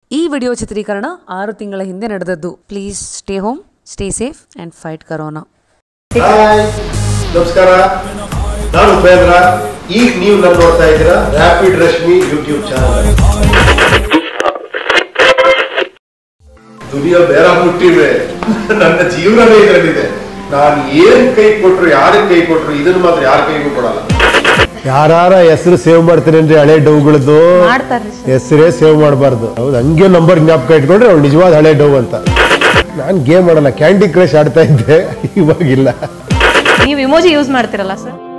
ಈ ವಿಡಿಯೋ ಚಿತ್ರೀಕರಣ ಆರು ತಿಂಗಳ ಹಿಂದೆ ನಡೆದದ್ದು please stay home stay safe and fight Corona hi ನಮಸ್ಕಾರ ನಾನು ಉಪೇಂದ್ರ ಈಗ ನೀವು ನನ್ನ ನೋಡ್ತಾ ಇದ್ದೀರಾ ರ್ಯಾಪಿಡ್ ರಶ್ಮಿ ಯೂಟ್ಯೂಬ್ ಚಾನಲ್ ದುನಿಯಾ ಬೇರೆ ಮುಟ್ಟಿವೆ ನನ್ನ ಜೀವನವೇ ಇದರಲ್ಲಿದೆ ನಾನು ಏನ್ ಕೈ ಕೊಟ್ರು ಯಾರಿಗೆ ಕೈ ಕೊಟ್ರು ಇದನ್ನ ಮಾತ್ರ ಯಾರ ಕೈಗೂ ಕೊಡಲ್ಲ ಯಾರ ಹೆಸರು ಸೇವ್ ಮಾಡ್ತೀನಿ ಅಂದ್ರೆ ಹಳೆ ಡೌಗಳದ್ದು ಹೆಸರೇ ಸೇವ್ ಮಾಡಬಾರ್ದು ಹೌದು ಹಂಗೆ ನಂಬರ್ ಜ್ಞಾಪಕ ಇಟ್ಕೊಂಡ್ರೆ ಅವ್ಳು ನಿಜವಾದ ಹಳೆ ಡೌ ಅಂತ ನಾನು ಗೇಮ್ ಆಡಲ್ಲ ಕ್ಯಾಂಡಿ ಕ್ರಶ್ ಆಡ್ತಾ ಇದ್ದೆ ಇವಾಗಿಲ್ಲ ನೀವು ಇಮೋಜಿ ಯೂಸ್ ಮಾಡ್ತಿರಲ್ಲ ಸರ್